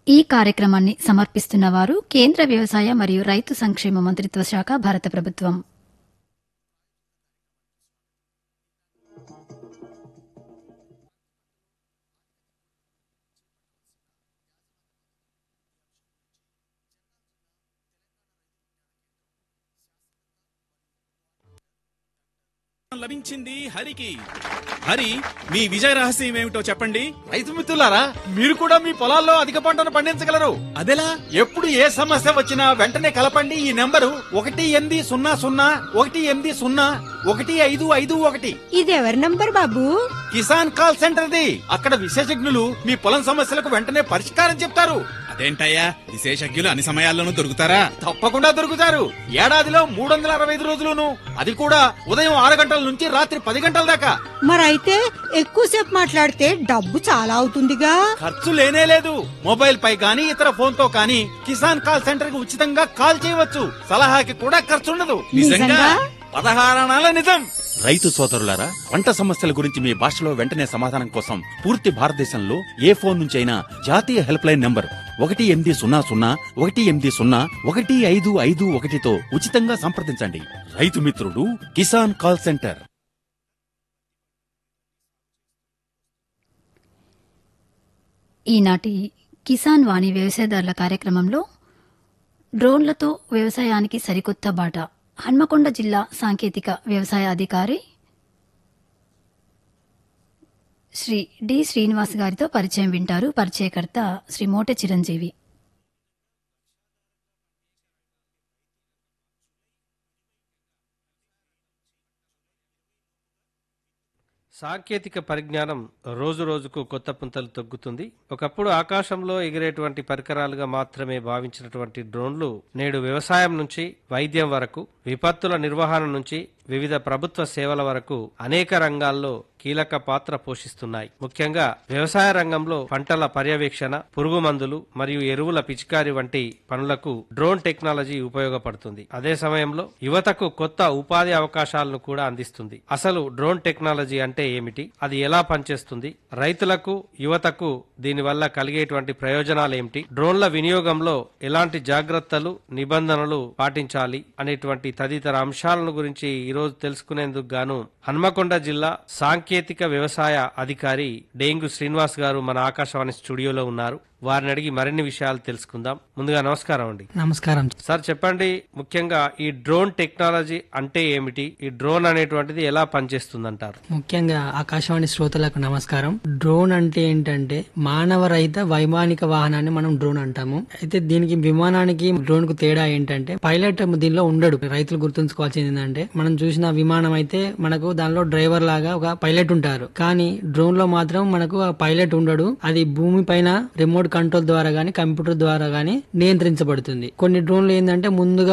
ఈ కార్యక్రమాన్ని సమర్పిస్తున్న వారు కేంద్ర వ్యవసాయ మరియు రైతు సంక్షేమ మంత్రిత్వ శాఖ భారత ప్రభుత్వం లభించింది హరికి హరి మీ విజయ రహస్యం ఏమిటో చెప్పండి రైతు మిత్రులారా మీరు కూడా మీ పొలాల్లో అధిక పంటను పండించగలరు అదెలా ఎప్పుడు ఏ సమస్య వచ్చినా వెంటనే కలపండి ఈ నెంబరు ఒకటి ఎనిమిది సున్నా సున్నా ఒకటి ఎనిమిది సున్నా ఒకటి ఐదు ఐదు ఒకటి ఇది ఎవరి నంబర్ బాబు కిసాన్ కాల్ సెంటర్ ది అక్కడ విశేషజ్ఞులు మీ పొలం సమస్యలకు వెంటనే పరిష్కారం చెప్తారు అదేంటయ్యా విశేషజ్ఞులు అన్ని సమయాల్లోనూ దొరుకుతారా తప్పకుండా దొరుకుతారు ఏడాదిలో మూడు వందల అరవై ఐదు రోజులును అది కూడా ఉదయం ఆరు గంటల నుంచి రాత్రి పది గంటల దాకా మరైతే ఎక్కువసేపు మాట్లాడితే డబ్బు చాలా అవుతుందిగా ఖర్చు లేనే లేదు మొబైల్ పై గానీ ఇతర ఫోన్ తో కానీ కిసాన్ కాల్ సెంటర్ కి ఉచితంగా కాల్ చేయవచ్చు సలహాకి కూడా ఖర్చు ఉండదు నిజంగా? పదహారణాల నిజం రైతు సోదరులారా పంట సమస్యల గురించి మీ భాషలో వెంటనే సమాధానం కోసం పూర్తి భారతదేశంలో ఏ ఫోన్ నుంచి అయినా జాతీయ హెల్ప్ లైన్ నంబర్ ఒకటి ఎనిమిది సున్నా సున్నా ఒకటి ఎనిమిది సున్నా ఒకటి ఐదు ఐదు ఒకటితో ఉచితంగా సంప్రదించండి రైతు మిత్రుడు కిసాన్ కాల్ సెంటర్ ఈనాటి కిసాన్ వాణి వ్యవసాయదారుల కార్యక్రమంలో డ్రోన్లతో వ్యవసాయానికి సరికొత్త బాట హన్మకొండ జిల్లా సాంకేతిక వ్యవసాయ అధికారి శ్రీ డి శ్రీనివాస్ గారితో పరిచయం వింటారు పరిచయకర్త శ్రీ మోటె చిరంజీవి సాంకేతిక పరిజ్ఞానం రోజు రోజుకు కొత్త పుంతలు తొగ్గుతుంది ఒకప్పుడు ఆకాశంలో ఎగిరేటువంటి పరికరాలుగా మాత్రమే భావించినటువంటి డ్రోన్లు నేడు వ్యవసాయం నుంచి వైద్యం వరకు విపత్తుల నిర్వహణ నుంచి వివిధ ప్రభుత్వ సేవల వరకు అనేక రంగాల్లో కీలక పాత్ర పోషిస్తున్నాయి ముఖ్యంగా వ్యవసాయ రంగంలో పంటల పర్యవేక్షణ పురుగు మందులు మరియు ఎరువుల పిచికారి వంటి పనులకు డ్రోన్ టెక్నాలజీ ఉపయోగపడుతుంది అదే సమయంలో యువతకు కొత్త ఉపాధి అవకాశాలను కూడా అందిస్తుంది అసలు డ్రోన్ టెక్నాలజీ అంటే ఏమిటి అది ఎలా పనిచేస్తుంది రైతులకు యువతకు దీనివల్ల కలిగేటువంటి ప్రయోజనాలు ఏమిటి డ్రోన్ల వినియోగంలో ఎలాంటి జాగ్రత్తలు నిబంధనలు పాటించాలి అనేటువంటి తదితర అంశాలను గురించి ఈ రోజు తెలుసుకునేందుకు గాను హన్మకొండ జిల్లా సాంకేతిక వ్యవసాయ అధికారి డేంగు శ్రీనివాస్ గారు మన ఆకాశవాణి స్టూడియోలో ఉన్నారు వారిని అడిగి మరిన్ని విషయాలు తెలుసుకుందాం ముందుగా నమస్కారం అండి నమస్కారం సార్ చెప్పండి ముఖ్యంగా ఈ డ్రోన్ టెక్నాలజీ అంటే ఏమిటి ఈ డ్రోన్ అనేటువంటిది ఎలా పనిచేస్తుంది అంటారు ముఖ్యంగా ఆకాశవాణి శ్రోతలకు నమస్కారం డ్రోన్ అంటే ఏంటంటే మానవ రహిత వైమానిక వాహనాన్ని మనం డ్రోన్ అంటాము అయితే దీనికి విమానానికి డ్రోన్ కు తేడా ఏంటంటే పైలట్ దీనిలో ఉండడు రైతులు గుర్తుంచుకోవాల్సింది ఏంటంటే మనం చూసిన విమానం అయితే మనకు దానిలో డ్రైవర్ లాగా ఒక పైలట్ ఉంటారు కానీ డ్రోన్ లో మాత్రం మనకు ఆ పైలట్ ఉండడు అది భూమి పైన రిమోట్ కంట్రోల్ ద్వారా గానీ కంప్యూటర్ ద్వారా గానీ నియంత్రించబడుతుంది కొన్ని డ్రోన్లు ఏంటంటే ముందుగా